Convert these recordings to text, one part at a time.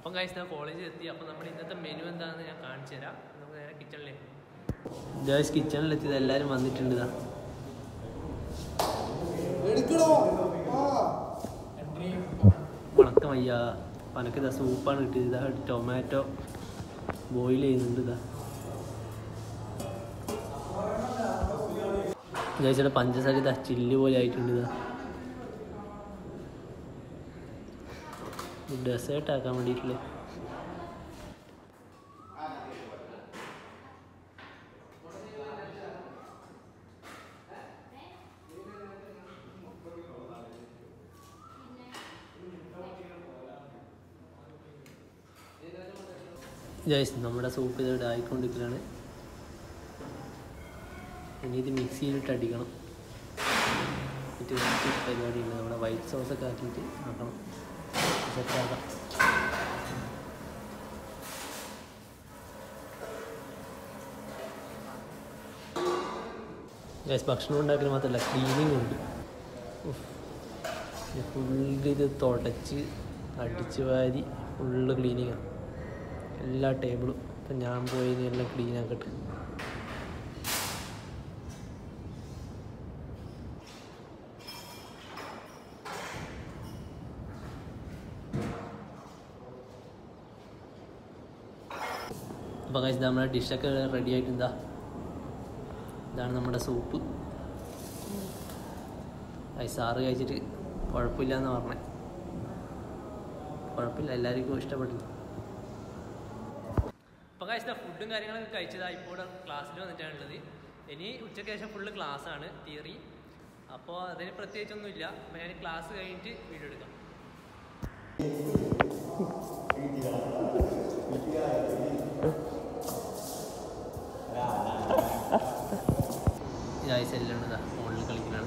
അപ്പം കഴിച്ച് ഞാൻ കോളേജിൽ എത്തി അപ്പം നമ്മുടെ ഇന്നത്തെ മെനു എന്താണെന്ന് ഞാൻ കാണിച്ചു തരാം നമുക്ക് നേരെ കിച്ചണിലേക്ക് ജോയ്സ് കിച്ചണിലെത്തിയത് എല്ലാവരും വന്നിട്ടുണ്ട് ഇതാ വണക്കം അയ്യ പനക്ക് ഇതാ സൂപ്പാണ് കിട്ടിയത് ഇതാ ടൊമാറ്റോ ബോയിൽ ചെയ്യുന്നുണ്ട് ഇതാ ജോയ്സിയുടെ പഞ്ചസാര ഇതാ ചില്ല് പോലെ ആയിട്ടുണ്ട് ഇതാ ഡെസേർട്ട് ആക്കാൻ വേണ്ടിയിട്ടില്ലേ ജയ്സ് നമ്മുടെ സൂപ്പ് ഇതിവിടെ ആയിക്കൊണ്ടിരിക്കലാണ് ഇനി ഇത് മിക്സിയിലിട്ട് അടിക്കണം എന്നിട്ട് കുറച്ച് പരിപാടിയുണ്ട് നമ്മുടെ വൈറ്റ് സോസൊക്കെ ആക്കിയിട്ട് ആക്കണം സെറ്റാക്കാം ഗൈസ് ഭക്ഷണം ഉണ്ടാക്കൽ മാത്രമല്ല ക്ലീനിങ് ഉണ്ട് ഫുള്ള് ഇത് തുടച്ച് അടിച്ച് വാരി ഫുള്ള് ക്ലീനിങ്ങാണ് എല്ലാ ടേബിളും ഇപ്പം ഞാൻ പോയി ഇനി എല്ലാം ക്ലീൻ ആക്കട്ടെ അപ്പോൾ കഴിച്ച് നമ്മുടെ ഡിഷൊക്കെ റെഡി ആയിട്ടുണ്ടാ ഇതാണ് നമ്മുടെ സൂപ്പ് അത് സാറ് കഴിച്ചിട്ട് കുഴപ്പമില്ല എന്ന് പറഞ്ഞേ കുഴപ്പമില്ല എല്ലാവർക്കും ഇഷ്ടപ്പെട്ടു അപ്പോൾ കഴിച്ച ഫുഡും കാര്യങ്ങളൊക്കെ കഴിച്ചതാ ഇപ്പോൾ ഇവിടെ ക്ലാസ്സിൽ വന്നിട്ടാണുള്ളത് ഇനി ഉച്ചയ്ക്ക് ശേഷം ഫുള്ള് ക്ലാസ്സാണ് തിയറി അപ്പോൾ അതിന് പ്രത്യേകിച്ചൊന്നുമില്ല അപ്പോൾ ഞാൻ ക്ലാസ് കഴിഞ്ഞിട്ട് വീഡിയോ എടുക്കാം ഇതായി സെല്ലുണ്ട് ഫോണിൽ കളിക്കലാണ്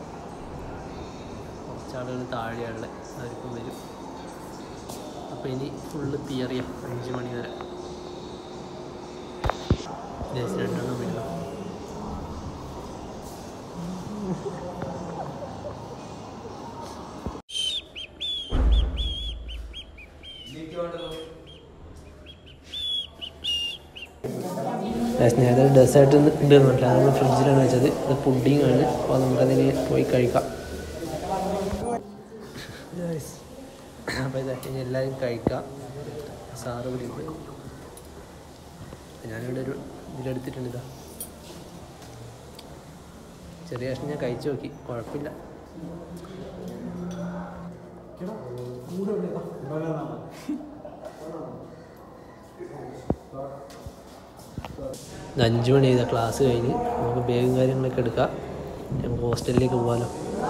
കുറച്ച് ആളുകൾ താഴെയുള്ള അവർക്കും വരും അപ്പോൾ ഇനി ഫുള്ള് തിയറിയാ അഞ്ച് മണി വരെ ജസ്റ്റ് രണ്ടെണ്ണം വരിക നേരത്തെ ഡെസേർട്ട് ഉണ്ട് പറഞ്ഞില്ല നമ്മൾ ഫ്രിഡ്ജിലാണ് വെച്ചത് ഇത് പുഡിംഗ് ആണ് അപ്പോൾ നമുക്കതിന് പോയി കഴിക്കാം അപ്പോൾ ഇതാ ഇനി എല്ലാവരും കഴിക്കാം സാറ് ഇവിടെ ഉണ്ട് ഞാനിവിടെ ഒരു ഇതിലെടുത്തിട്ടുണ്ട് ഇതാ ചെറിയ കഷ്ണം ഞാൻ കഴിച്ചു നോക്കി കുഴപ്പമില്ല ഇത് അഞ്ച് മണി ചെയ്ത ക്ലാസ് കഴിഞ്ഞ് നമുക്ക് ബാഗും കാര്യങ്ങളൊക്കെ എടുക്കാം നമുക്ക് ഹോസ്റ്റലിലേക്ക് പോകാമല്ലോ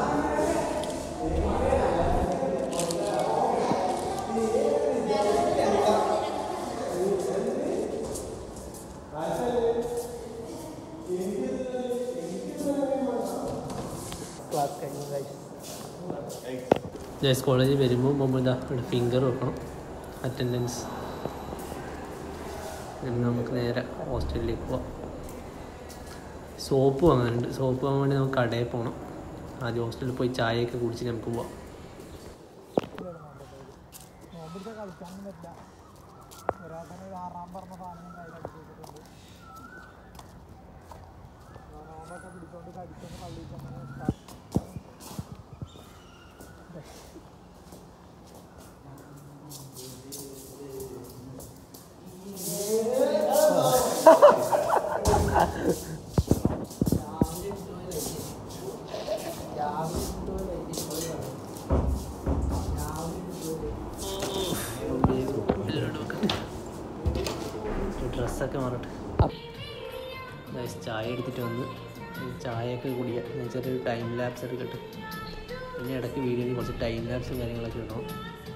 ക്ലാസ് കഴിഞ്ഞു ജയ്സ് കോളേജിൽ വരുമ്പോൾ പോകുമ്പോൾ ഇതാ ഇവിടെ ഫിംഗർ വെക്കണം അറ്റൻഡൻസ് ഇനി നമുക്ക് നേരെ ഹോസ്റ്റലിലേക്ക് പോവാം സോപ്പ് വാങ്ങാനുണ്ട് സോപ്പ് വാങ്ങാൻ വേണ്ടി നമുക്ക് കടയിൽ പോകണം ആദ്യം ഹോസ്റ്റലിൽ പോയി ചായയൊക്കെ കുടിച്ച് നമുക്ക് പോവാം നോമ്പിടുത്തെ കളിക്കാനൊന്നും പറ്റില്ല ഒരാൾ തന്നെ ഒരു ആറാം പറഞ്ഞ സാധനം കയ്യിൽ അടിച്ചു വെച്ചിട്ടുണ്ട് നോമ്പൊക്കെ പിടിച്ചോണ്ട് കടിച്ചൊന്ന് കള്ളിച്ചൊന്ന് ഡ്രസ്സൊക്കെ മാറട്ടെ Guys, ചായ എടുത്തിട്ട് വന്ന് ഈ ചായയൊക്കെ കുടിക്കാം ഞാൻ ചെറിയൊരു ടൈം ലാപ്സ് എടുക്കട്ടെ പിന്നെ ഇടയ്ക്ക് വീഡിയോയിൽ കുറച്ച് ടൈം ലാപ്സും കാര്യങ്ങളൊക്കെ ഇടണം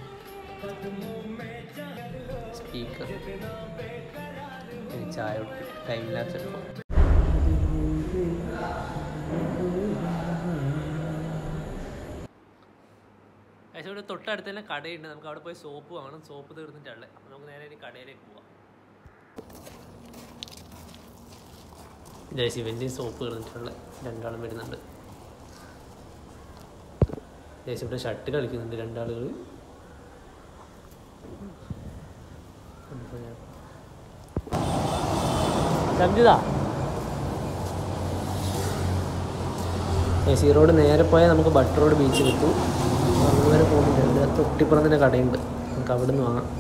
സ്പീക്കർ ചായ ടൈം ലാപ്സ് എടുക്കാം പക്ഷേ ഇവിടെ തൊട്ടടുത്ത് തന്നെ കടയുണ്ട് നമുക്ക് അവിടെ പോയി സോപ്പ് വാങ്ങണം സോപ്പ് തീർന്നിട്ടുള്ളത് അപ്പോൾ നമുക്ക് നേരെ ഇനി കടയിലേക്ക് പോവാം ജയ ശിവൻ്റെയും സോപ്പ് തീർന്നിട്ടുള്ള രണ്ടാളും വരുന്നുണ്ട് ജയശി ഇവിടെ ഷർട്ട് കളിക്കുന്നുണ്ട് രണ്ടാളുകൾ സംജിതാ സി റോഡ് നേരെ പോയാൽ നമുക്ക് ബട്ടർ റോഡ് ബീച്ചിൽ എത്തും നമ്മൾ വരെ പോകുന്നുണ്ട് ഇവിടെ തൊട്ടിപ്പുറത്തിൻ്റെ കടയുണ്ട് നമുക്ക് അവിടെ നിന്ന് വാങ്ങാം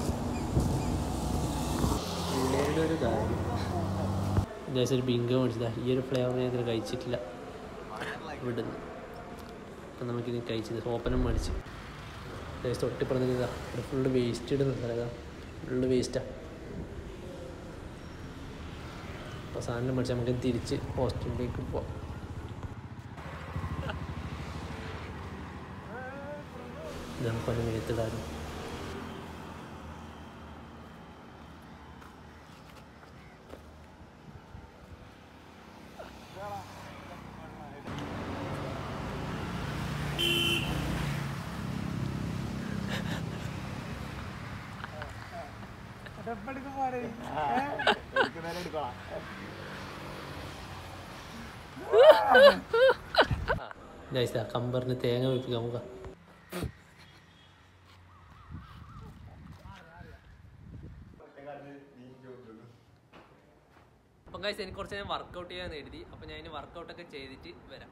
പിള്ളേരുടെ ഒരു കാര്യം ജസ്റ്റ് ഒരു ബിങ്കോ മേടിച്ചതാ ഈ ഒരു ഫ്ലേവർ ഞാൻ ഇതുവരെ കഴിച്ചിട്ടില്ല ഇവിടുന്ന് അപ്പം നമുക്കിനി കഴിച്ചത് സോപ്പനം മേടിച്ച് ജസ്റ്റ് തൊട്ടിപ്പുറത്തിന് ഇതാ ഇവിടെ ഫുള്ള് വേസ്റ്റ് ഇടുന്ന സ്ഥലം ഇതാ ഫുള്ള് വേസ്റ്റാണ് അപ്പോൾ സാധനം മേടിച്ച് നമുക്ക് തിരിച്ച് ഹോസ്റ്റലിലേക്ക് പോവാം ഇത് നമുക്കൊന്ന് മേത്തിടാനും അതെപ്പെടുക്കും പോലെ ജൈസാ കമ്പറിന് തേങ്ങ വെപ്പിക്കാൻ നമുക്ക് അപ്പം കഴിച്ച് എനിക്ക് കുറച്ച് നേരം വർക്കൗട്ട് ചെയ്യാൻ എഴുതി അപ്പം ഞാൻ ഇനി വർക്കൗട്ടൊക്കെ ചെയ്തിട്ട് വരാം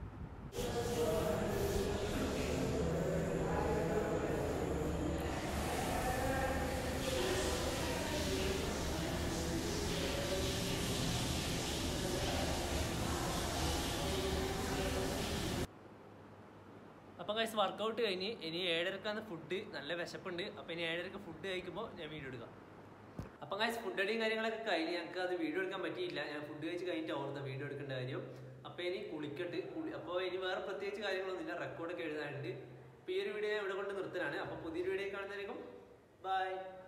അപ്പം കഴിച്ച് വർക്കൗട്ട് കഴിഞ്ഞ് ഇനി ഏഴരക്കാണ് ഫുഡ് നല്ല വിശപ്പുണ്ട് അപ്പം ഇനി ഏഴരക്ക് ഫുഡ് കഴിക്കുമ്പോൾ ഞാൻ വീഡിയോ എടുക്കാം അപ്പം കഴിച്ച് ഫുഡ് അടിയും കാര്യങ്ങളൊക്കെ കഴിഞ്ഞ് ഞങ്ങൾക്ക് അത് വീഡിയോ എടുക്കാൻ പറ്റിയില്ല ഞാൻ ഫുഡ് കഴിച്ച് കഴിഞ്ഞിട്ട് ഓർന്ന വീഡിയോ എടുക്കേണ്ട കാര്യം അപ്പോൾ ഇനി കുളിക്കട്ട് കുളി അപ്പോൾ ഇനി വേറെ പ്രത്യേകിച്ച് കാര്യങ്ങളൊന്നുമില്ല റെക്കോർഡൊക്കെ എഴുതാനുണ്ട് അപ്പോൾ ഈ ഒരു വീഡിയോ ഞാൻ ഇവിടെ കൊണ്ട് നിർത്തലാണ് അപ്പോൾ പുതിയൊരു വീഡിയോ കാണുന്നതായിരിക്കും ബൈ